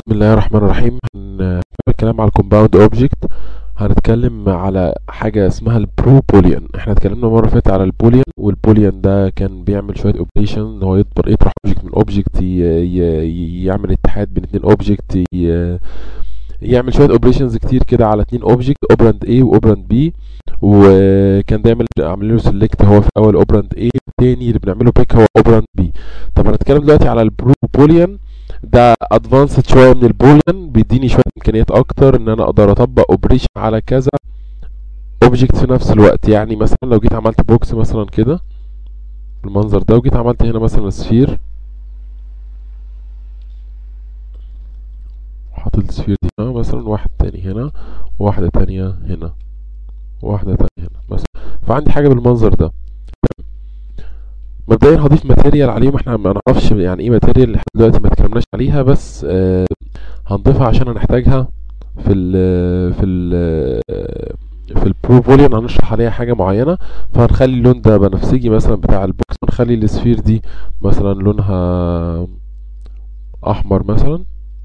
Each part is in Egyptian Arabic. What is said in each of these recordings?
بسم الله الرحمن الرحيم هنكمل الكلام على الكومباوند اوبجكت هنتكلم على حاجة اسمها البرو بوليان احنا اتكلمنا مرة اللي فاتت على البوليان والبوليان ده كان بيعمل شوية اوبريشن ان هو يطبر يطرح اوبجكت من اوبجكت يعمل اتحاد بين اتنين اوبجكت يعمل شوية اوبريشنز كتير كده على اتنين اوبجكت اوبراند A واوبراند B وكان دايما عاملين له سيلكت هو في اول اوبراند A التاني اللي بنعمله بيك هو اوبراند B طب هنتكلم دلوقتي على البرو بوليان ده ادفانسد شويه من البوليان بيديني شويه امكانيات اكتر ان انا اقدر اطبق اوبريشن على كذا اوبجكت في نفس الوقت يعني مثلا لو جيت عملت بوكس مثلا كده بالمنظر ده وجيت عملت هنا مثلا سفير حاطط السفير دي هنا مثلا واحد تاني هنا وواحدة تانية هنا وواحدة تانية هنا مثلا فعندي حاجة بالمنظر ده مبدئيا هضيف ماتيريال عليهم احنا ما نعرفش يعني ايه ماتيريال لحد دلوقتي ما اتكلمناش عليها بس آه هنضيفها عشان هنحتاجها في ال في ال في البرو فوليوم هنشرح عليها حاجه معينه فهنخلي اللون ده بنفسجي مثلا بتاع البوكس ونخلي السفير دي مثلا لونها احمر مثلا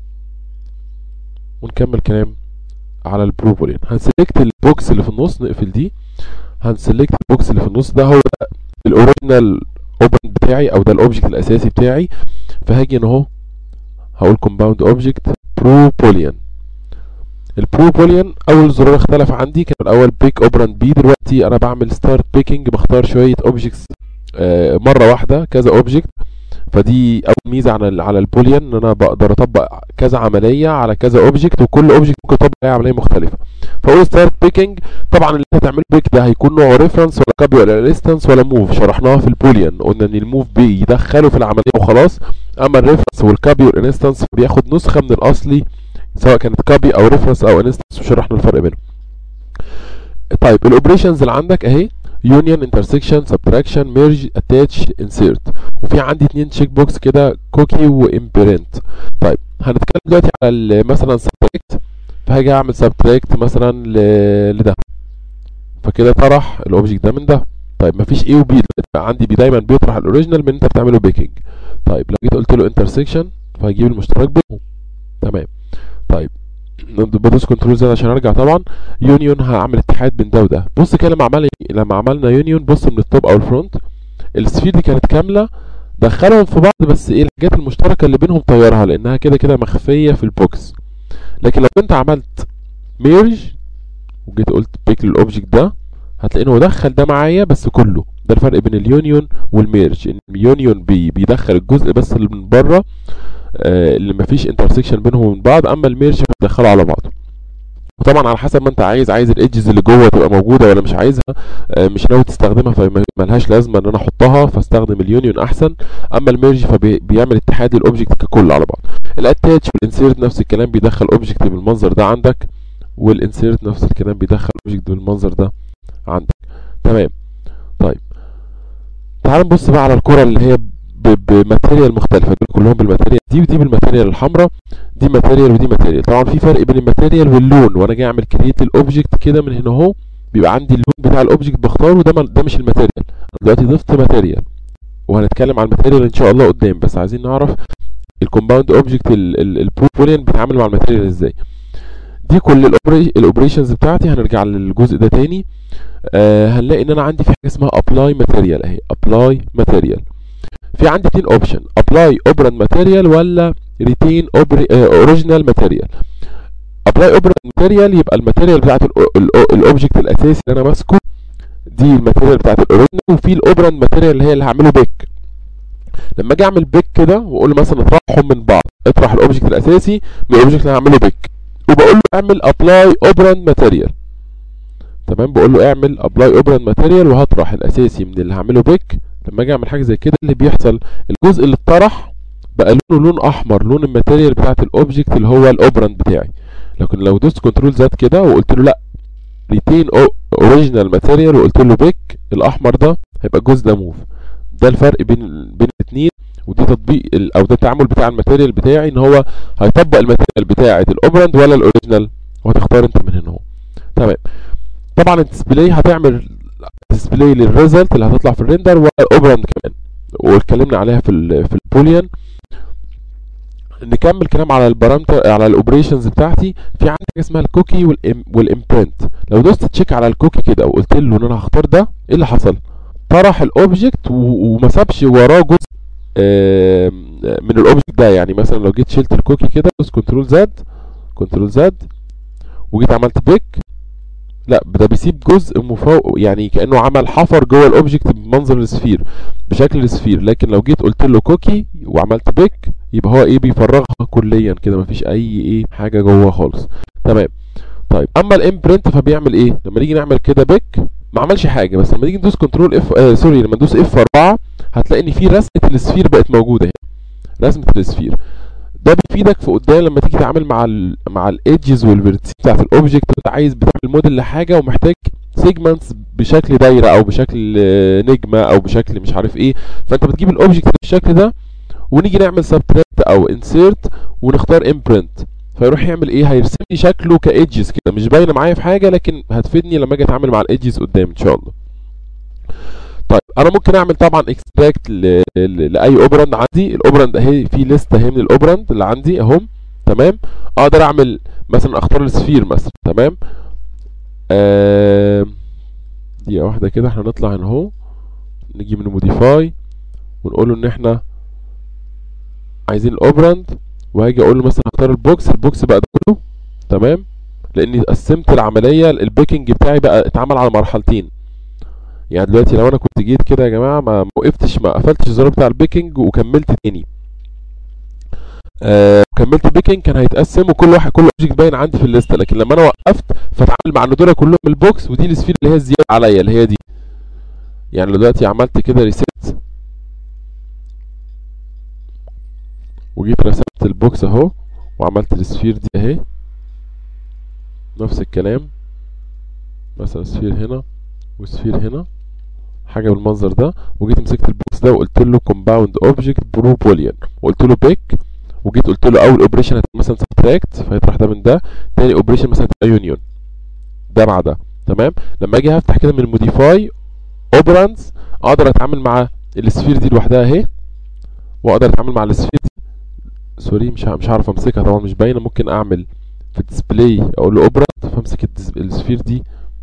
ونكمل كلام على البرو فوليوم هنسلكت البوكس اللي في النص نقفل دي هنسلكت البوكس اللي في النص ده هو الاوريجينال اوبن بتاعي او ده الاوبجكت الاساسي بتاعي فهاجي هنا اهو هقول كومباوند اوبجكت برو بوليان البرو بوليان اول زرار اختلف عندي كان الاول بيك اوبراند بي دلوقتي انا بعمل ستارت بيكنج بختار شويه اوبجكتس آه مره واحده كذا اوبجكت فدي اول ميزه على على البوليان ان انا بقدر اطبق كذا عمليه على كذا اوبجكت وكل اوبجكت ممكن اطبق عليه عمليه مختلفه فاقول ستارت بيكنج طبعا اللي انت هتعمله بيك ده هيكون نوعه ريفرنس ولا كابي ولا انستنس ولا موف شرحناها في البوليان قلنا ان الموف بيدخله في العمليه وخلاص اما الريفرنس والكابي والانستنس بياخد نسخه من الاصلي سواء كانت كابي او ريفرنس او انستنس وشرحنا الفرق بينهم طيب الاوبريشنز اللي عندك اهي يونيون انترسكشن سبتراكشن ميرج اتاتش انسيرت وفي عندي اتنين تشيك بوكس كده كوكي وامبرنت طيب هنتكلم دلوقتي على مثلا سبتراكت فهاجي اعمل سبتراكت مثلا لده فكده طرح الاوبجكت ده من ده طيب مفيش ايه وبي عندي بي دايما بيطرح الاوريجينال من انت بتعمله بيكنج طيب لو جيت قلت له انترسكشن فهجيب المشترك بينهم تمام طيب بدوس كنترول زد عشان ارجع طبعا يونيون هعمل اتحاد بين ده وده بص كده لما عمل لما عملنا يونيون بص من التوب او الفرونت السفير دي كانت كامله دخلهم في بعض بس ايه الحاجات المشتركه اللي بينهم طيرها لانها كده كده مخفيه في البوكس لكن لو انت عملت ميرج وجيت قلت بيك للاوبجكت ده هتلاقي انه دخل ده معايا بس كله ده الفرق بين اليونيون والميرج ان اليونيون بي بيدخل الجزء بس اللي من بره آه اللي مفيش انترسكشن بينهم وبين بعض اما الميرج بيدخله على بعضه وطبعا على حسب ما انت عايز عايز الايدجز اللي جوه تبقى موجوده ولا مش عايزها آه مش ناوي تستخدمها فملهاش لازمه ان انا احطها فاستخدم اليونيون احسن اما الميرج فبيعمل اتحاد الاوبجكت ككل على بعض الاتاتش والانسيرت نفس الكلام بيدخل اوبجكت بالمنظر ده عندك والانسيرت نفس الكلام بيدخل اوبجكت بالمنظر ده عندك تمام طيب تعال نبص بقى على الكره اللي هي بماتيريال مختلفه دول كلهم بالماتيريال دي ودي بالماتيريال الحمراء دي ماتيريال ودي ماتيريال طبعا في فرق بين الماتيريال واللون وانا جاي اعمل كرييت الاوبجكت كده من هنا اهو بيبقى عندي اللون بتاع الاوبجكت بختاره وده ده مش الماتيريال انا دلوقتي ضفت ماتيريال وهنتكلم عن الماتيريال ان شاء الله قدام بس عايزين نعرف الكومباوند اوبجكت البروبولين بيتعامل مع الماتيريال ازاي دي كل الاوبريشنز بتاعتي هنرجع للجزء ده تاني آه هنلاقي ان انا عندي في حاجه اسمها ابلاي ماتيريال اهي ابلاي ماتيريال في عندي اتنين اوبشن ابلاي اوبراند ماتيريال ولا ريتين اوريجينال ماتيريال ابلاي اوبراند ماتيريال يبقى الماتيريال بتاعت الاوبجكت الاساسي اللي انا ماسكه دي الماتيريال بتاعت الاوريجينال وفي الاوبراند ماتيريال اللي هي اللي هعمله بيك لما اجي اعمل بيك كده واقول له مثلا اطرحهم من بعض اطرح الاوبجكت الاساسي من الاوبجكت اللي هعمله بيك وبقول له اعمل ابلاي اوبراند ماتيريال تمام بقول له اعمل ابلاي اوبراند ماتيريال وهطرح الاساسي من اللي هعمله بيك لما اجي اعمل حاجه زي كده اللي بيحصل الجزء اللي اتطرح بقى لونه لون احمر لون الماتيريال بتاعت الاوبجكت اللي هو الاوبراند بتاعي لكن لو دوست كنترول زد كده وقلت له لا ريتين اوريجينال ماتيريال وقلت له بيك الاحمر ده هيبقى الجزء ده موف ده الفرق بين بين الاثنين ودي تطبيق او ده التعامل بتاع الماتيريال بتاعي ان هو هيطبق الماتيريال بتاعت الاوبراند ولا الاوريجينال وهتختار انت من هنا اهو تمام طبعا الديسبلاي هتعمل ديسبلاي للريزلت اللي هتطلع في الريندر والاوبراند كمان واتكلمنا عليها في ال في البوليان نكمل كلام على البارامتر على الاوبريشنز بتاعتي في عندي حاجه اسمها الكوكي والامبرنت لو دوست تشيك على الكوكي كده وقلت له ان انا هختار ده ايه اللي حصل طرح الاوبجكت وما سابش وراه جزء من الاوبجكت ده يعني مثلا لو جيت شلت الكوكي كده دوس كنترول زد كنترول زد وجيت عملت بيك لا ده بيسيب جزء مفوق يعني كانه عمل حفر جوه الاوبجكت بمنظر السفير بشكل السفير لكن لو جيت قلت له كوكي وعملت بيك يبقى هو ايه بيفرغها كليا كده مفيش اي ايه حاجه جوه خالص تمام طيب اما الامبرنت فبيعمل ايه لما نيجي نعمل كده بيك ما عملش حاجه بس لما نيجي ندوس كنترول اف آه سوري لما ندوس اف 4 هتلاقي ان في رسمه السفير بقت موجوده هنا رسمه السفير ده بيفيدك في قدام لما تيجي تتعامل مع ال مع الايدجز والفيرتيس بتاعت الاوبجكت انت عايز بتعمل موديل لحاجه ومحتاج سيجمنتس بشكل دايره او بشكل نجمه او بشكل مش عارف ايه فانت بتجيب الاوبجكت بالشكل ده ونيجي نعمل سبتراكت او انسيرت ونختار امبرنت فيروح يعمل ايه هيرسم لي شكله كايدجز كده مش باينه معايا في حاجه لكن هتفيدني لما اجي اتعامل مع الايدجز قدام ان شاء الله طيب انا ممكن اعمل طبعا اكستراكت لاي اوبراند عندي الاوبراند اهي في ليست اهي من الاوبراند اللي عندي اهم تمام اقدر اعمل مثلا اختار السفير مثلا تمام آه دقيقه واحده كده احنا نطلع هنا اهو نيجي من موديفاي ونقول له ان احنا عايزين الاوبراند وهاجي اقول له مثلا اختار البوكس البوكس بقى ده كله تمام لاني قسمت العمليه البيكنج بتاعي بقى اتعمل على مرحلتين يعني دلوقتي لو انا كنت جيت كده يا جماعه ما وقفتش ما قفلتش الزرار بتاع البيكنج وكملت تاني آه كملت بيكنج كان هيتقسم وكل واحد كل اوبجكت باين عندي في الليسته لكن لما انا وقفت فتعامل مع ان دول كلهم البوكس ودي السفير اللي هي الزياده عليا اللي هي دي يعني لو دلوقتي عملت كده ريسيت وجيت رسمت البوكس اهو وعملت السفير دي اهي نفس الكلام مثلا سفير هنا وسفير هنا حاجه بالمنظر ده وجيت مسكت البوكس ده وقلت له كومباوند اوبجكت برو بوليان وقلت له بيك وجيت قلت له اول اوبريشن مثلا سبتراكت فيطرح ده من ده تاني اوبريشن مثلا تبقى يونيون ده مع ده تمام لما اجي هفتح كده من موديفاي اوبراندز اقدر اتعامل مع السفير دي لوحدها اهي واقدر اتعامل مع السفير دي سوري مش مش هعرف امسكها طبعا مش باينه ممكن اعمل في الديسبلاي اقول له اوبراند فامسك السفير دي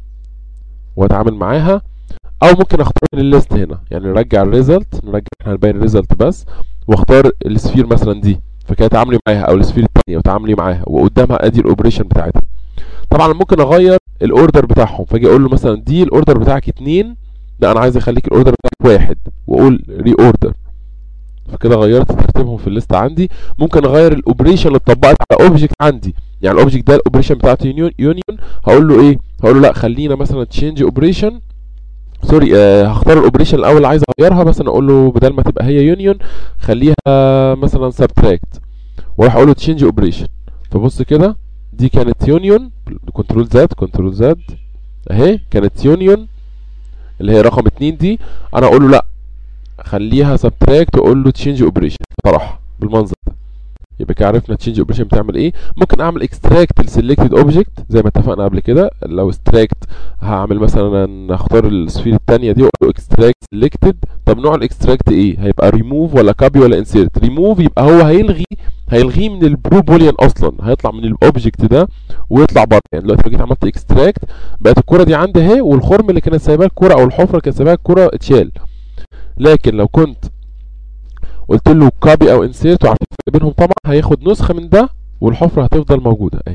واتعامل معاها او ممكن اختار من الليست هنا يعني نرجع الريزلت نرجع احنا نبين الريزلت بس واختار السفير مثلا دي فكده تعاملي معاها او السفير الثانيه وتعاملي معاها وقدامها ادي الاوبريشن بتاعتها طبعا ممكن اغير الاوردر بتاعهم فاجي اقول له مثلا دي الاوردر بتاعك اتنين لا انا عايز اخليك الاوردر بتاعك واحد واقول ري اوردر فكده غيرت ترتيبهم في الليست عندي ممكن اغير الاوبريشن اللي اتطبقت على اوبجكت عندي يعني الاوبجكت ده الاوبريشن بتاعته يونيون يونيون هقول له ايه هقول له لا خلينا مثلا تشينج اوبريشن سوري آه هختار الاوبريشن الاول اللي عايز اغيرها مثلا اقول له بدل ما تبقى هي يونيون خليها مثلا سبتراكت واروح اقول له تشينج اوبريشن فبص كده دي كانت يونيون كنترول زد كنترول زد اهي كانت يونيون اللي هي رقم اتنين دي انا اقول له لا خليها سبتراكت واقول له تشينج اوبريشن صراحه بالمنظر ده يبقى كده عرفنا تشينج اوبريشن بتعمل ايه ممكن اعمل اكستراكت لسيلكتد اوبجكت زي ما اتفقنا قبل كده لو استراكت هعمل مثلا اختار السفير الثانيه دي واقول له اكستراكت سيلكتد طب نوع الاكستراكت ايه هيبقى ريموف ولا كابي ولا انسيرت ريموف يبقى هو هيلغي هيلغيه من البرو بوليان اصلا هيطلع من الاوبجكت ده ويطلع بره يعني دلوقتي لو جيت عملت اكستراكت بقت الكره دي عندي اهي والخرم اللي كانت سايباه الكره او الحفره اللي كانت سايباها الكره اتشال لكن لو كنت قلت له كوبي او انسيرت وعارفين الفرق بينهم طبعا هياخد نسخه من ده والحفره هتفضل موجوده اهي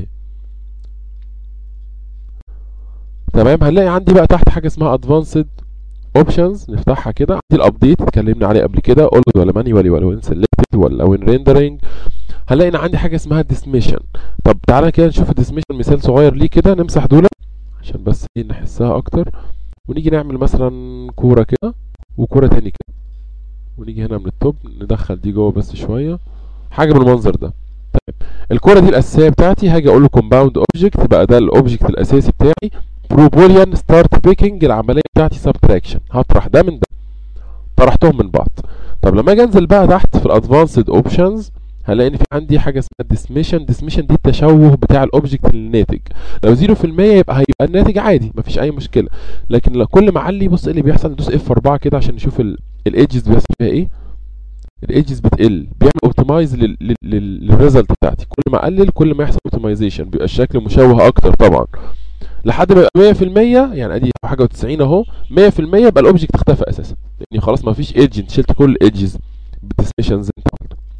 تمام هنلاقي عندي بقى تحت حاجه اسمها ادفانسد اوبشنز نفتحها كده عندي الابديت اتكلمنا عليه قبل كده اولد ولا مانيوالي ولا وين سيلكتد ولا وين ريندرنج هنلاقي ان عندي حاجه اسمها ديسميشن طب تعالى كده نشوف الديسميشن مثال صغير ليه كده نمسح دول عشان بس ايه نحسها اكتر ونيجي نعمل مثلا كوره كده وكوره تاني كده ونيجي هنا من التوب ندخل دي جوه بس شويه حاجه بالمنظر ده طيب الكوره دي الاساسيه بتاعتي هاجي اقول له كومباوند اوبجكت بقى ده الاوبجكت الاساسي بتاعي برو بوليان ستارت بيكنج العمليه بتاعتي سبتراكشن هطرح ده من ده طرحتهم من بعض طب لما اجي انزل بقى تحت في الادفانسد اوبشنز هلاقي ان في عندي حاجه اسمها ديسميشن ديسميشن دي التشوه بتاع الاوبجكت الناتج لو 0% يبقى هيبقى الناتج عادي مفيش اي مشكله لكن لو كل ما اعلي بص ايه اللي بيحصل ندوس اف 4 كده عشان نشوف الايدجز بيحصل فيها ايه الايدجز بتقل بيعمل اوبتمايز للريزلت بتاعتي كل ما اقلل كل ما يحصل اوبتمايزيشن بيبقى الشكل مشوه اكتر طبعا لحد ما يبقى 100% يعني ادي حاجه و90 اهو 100% يبقى الاوبجكت اختفى اساسا لان خلاص ما فيش ايدج انت شلت كل الايدجز بالديسميشنز انت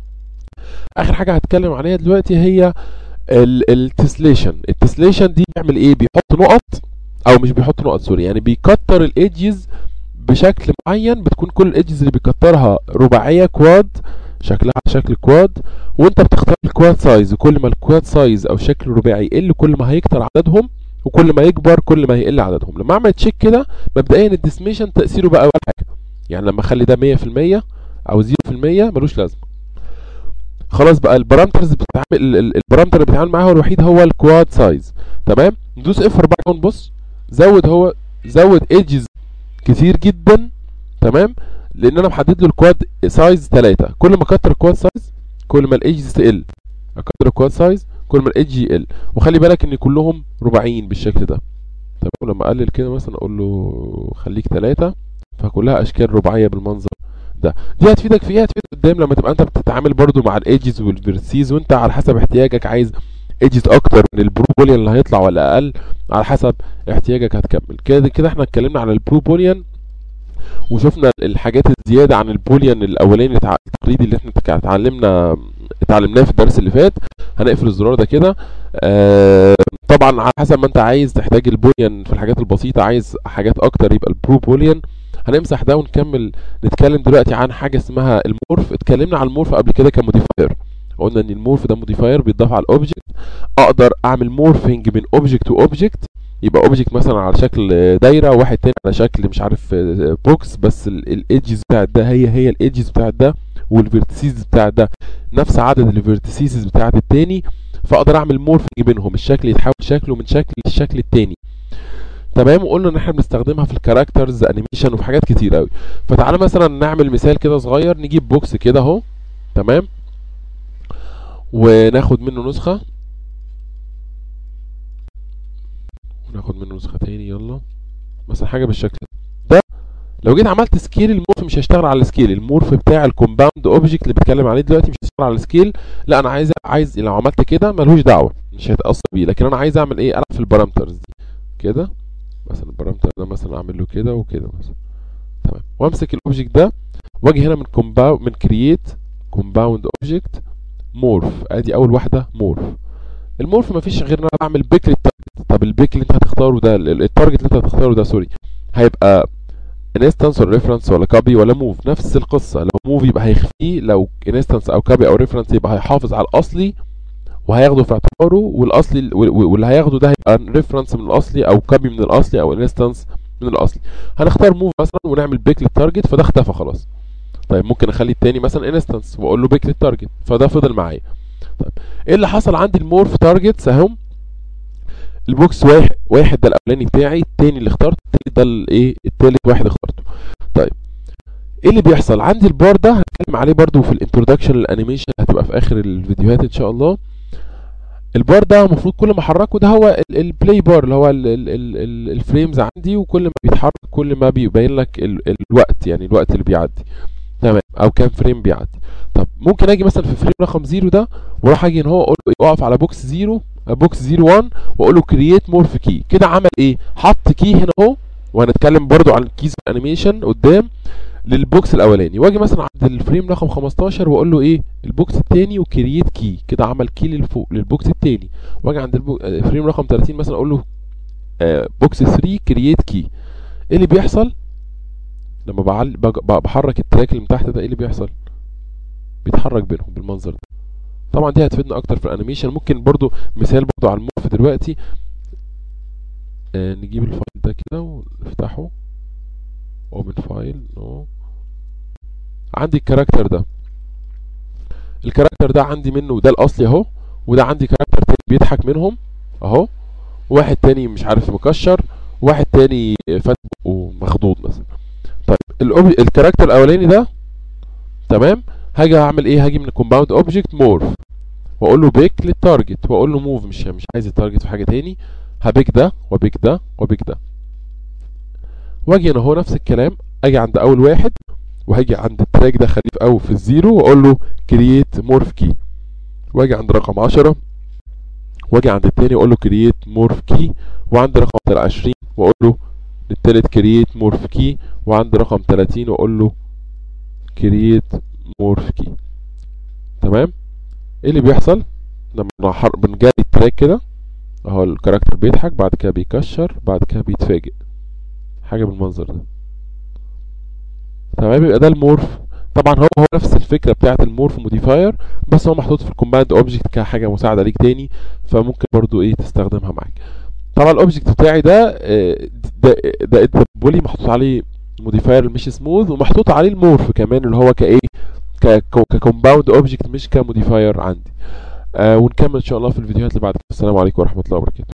اخر حاجه هتكلم عليها دلوقتي هي التسليشن التسليشن دي بيعمل ايه بيحط نقط او مش بيحط نقط سوري يعني بيكتر الايدجز بشكل معين بتكون كل الايدجز اللي بيكترها رباعيه كواد شكلها شكل كواد وانت بتختار الكواد سايز وكل ما الكواد سايز او شكل رباعي يقل كل ما هيكتر عددهم وكل ما يكبر كل ما هيقل عددهم لما اعمل تشيك كده مبدئيا الديسميشن تاثيره بقى ولا حاجه يعني لما اخلي ده 100% او 0% ملوش لازمه خلاص بقى البارامترز بتتعامل البارامتر اللي بيتعامل معاها الوحيد هو الكواد سايز تمام ندوس اف 4 ونبص زود هو زود ايدجز كتير جدا تمام لان انا محدد له الكواد سايز 3 كل ما اكتر الكواد سايز كل ما الايدجز تقل اكتر الكواد سايز كل ما الايدج يقل وخلي بالك ان كلهم رباعيين بالشكل ده تمام لما اقلل كده مثلا اقول له خليك 3 فكلها اشكال رباعيه بالمنظر ده دي هتفيدك في ايه هتفيدك قدام لما تبقى انت بتتعامل برضو مع الايدجز والفيرسيز وانت على حسب احتياجك عايز ايدجز اكتر من البرو بوليان اللي هيطلع ولا اقل على حسب احتياجك هتكمل كده كده احنا اتكلمنا على البرو بوليان وشفنا الحاجات الزياده عن البوليان الاولاني التقليدي اللي احنا اتعلمنا اتعلمناه في الدرس اللي فات هنقفل الزرار ده كده آه طبعا على حسب ما انت عايز تحتاج البوليان في الحاجات البسيطه عايز حاجات اكتر يبقى البرو بوليان هنمسح ده ونكمل نتكلم دلوقتي عن حاجه اسمها المورف اتكلمنا عن المورف قبل كده كموديفاير قلنا ان المورف ده موديفاير بيتضاف على الاوبجكت اقدر اعمل مورفنج من اوبجكت واوبجكت يبقى اوبجكت مثلا على شكل دايره وواحد تاني على شكل مش عارف بوكس بس الايدجز بتاعت ده هي هي الايدجز بتاعت ده والفيرتسيز بتاعت ده نفس عدد الفيرتسيز بتاعت التاني فاقدر اعمل مورفنج بينهم الشكل يتحول شكله من شكل للشكل التاني تمام وقلنا ان احنا بنستخدمها في الكاركترز انيميشن وفي حاجات كتير قوي فتعالى مثلا نعمل مثال كده صغير نجيب بوكس كده اهو تمام وناخد منه نسخه وناخد منه نسخه تاني يلا مثلا حاجه بالشكل ده لو جيت عملت سكيل المورف مش هيشتغل على السكيل المورف بتاع الكومباوند اوبجكت اللي بتكلم عليه دلوقتي مش هيشتغل على السكيل لا انا عايز عايز لو عملت كده ملوش دعوه مش هيتاثر بيه لكن انا عايز اعمل ايه العب في البارامترز دي كده مثلا البارامتر ده مثلا اعمل له كده وكده مثلا تمام وامسك الاوبجكت ده واجي هنا من كومباوند من كرييت كومباوند اوبجكت مورف ادي اول واحده مورف المورف مفيش غير ان انا بعمل بيك للتارجت طب البيك اللي انت هتختاره ده التارجت اللي انت هتختاره ده سوري هيبقى انستنس ولا ريفرنس ولا كوبي ولا موف نفس القصه لو موف يبقى هيخفيه لو انستنس او كوبي او ريفرنس يبقى هيحافظ على الاصلي وهياخده في اعتباره والاصلي واللي هياخده ده هيبقى ريفرنس من الاصلي او كوبي من الاصلي او انستنس من الاصلي هنختار موف مثلا ونعمل بيك للتارجت فده اختفى خلاص طيب ممكن اخلي التاني مثلا انستنس واقول له بيك للتارجت فده فضل معايا طيب ايه اللي حصل عندي المورف تارجتس اهم البوكس واحد واحد ده الاولاني بتاعي التاني اللي اخترته التالت ده الايه التالت واحد اخترته طيب ايه اللي بيحصل عندي البار ده هنتكلم عليه برضو في الانترودكشن الانيميشن هتبقى في اخر الفيديوهات ان شاء الله البار ده المفروض كل ما احركه ده هو البلاي بار اللي هو الفريمز عندي وكل ما بيتحرك كل ما بيبين لك الوقت يعني الوقت اللي بيعدي تمام او كام فريم بيعدي طب ممكن اجي مثلا في فريم رقم زيرو ده واروح اجي ان هو اقول له اقف على بوكس زيرو بوكس 01 واقول له كرييت مورف كي كده عمل ايه حط كي هنا اهو وهنتكلم برضو عن الكيز الانيميشن قدام للبوكس الاولاني واجي مثلا عند الفريم رقم 15 واقول له ايه البوكس الثاني وكرييت كي كده عمل كي للفوق للبوكس الثاني واجي عند الفريم رقم 30 مثلا اقول له آه بوكس 3 كرييت كي ايه اللي بيحصل لما بعل... بحرك التراك اللي من تحت ده ايه اللي بيحصل بيتحرك بينهم بالمنظر ده طبعا دي هتفيدنا اكتر في الانيميشن ممكن برضو مثال برضو على المورف دلوقتي آه نجيب الفايل ده كده ونفتحه اوبن فايل نو عندي الكاركتر ده الكاركتر ده عندي منه ده الاصلي اهو وده عندي كاركتر تاني بيضحك منهم اهو واحد تاني مش عارف مكشر واحد تاني فات ومخضوض مثلا طيب الكاركتر الاولاني ده تمام هاجي اعمل ايه هاجي من كومباوند اوبجكت مورف واقول له بيك للتارجت واقول له موف مش مش عايز التارجت في حاجه تاني هبيك ده وبيك ده وبيك ده واجي هنا اهو نفس الكلام اجي عند اول واحد وهاجي عند التراك ده خليه في او في الزيرو واقول له كرييت مورف كي واجي عند رقم 10 واجي عند التاني واقول له كرييت مورف كي وعند رقم 20 واقول له للتالت كرييت مورف كي وعند رقم 30 واقول له كرييت مورف كي تمام ايه اللي بيحصل لما نحر... بنجري التراك كده اهو الكاركتر بيضحك بعد كده بيكشر بعد كده بيتفاجئ حاجه بالمنظر ده تمام يبقى ده المورف طبعا هو هو نفس الفكره بتاعه المورف موديفاير بس هو محطوط في الكوماند اوبجكت كحاجه مساعده ليك تاني فممكن برضو ايه تستخدمها معاك طبعا الاوبجكت بتاعي ده آه، ده ده ده بولي محطوط عليه موديفاير مش سموث ومحطوط عليه المورف كمان اللي هو كايه ككومباوند اوبجكت مش كموديفاير عندي آه ونكمل ان شاء الله في الفيديوهات اللي بعد كده السلام عليكم ورحمه الله وبركاته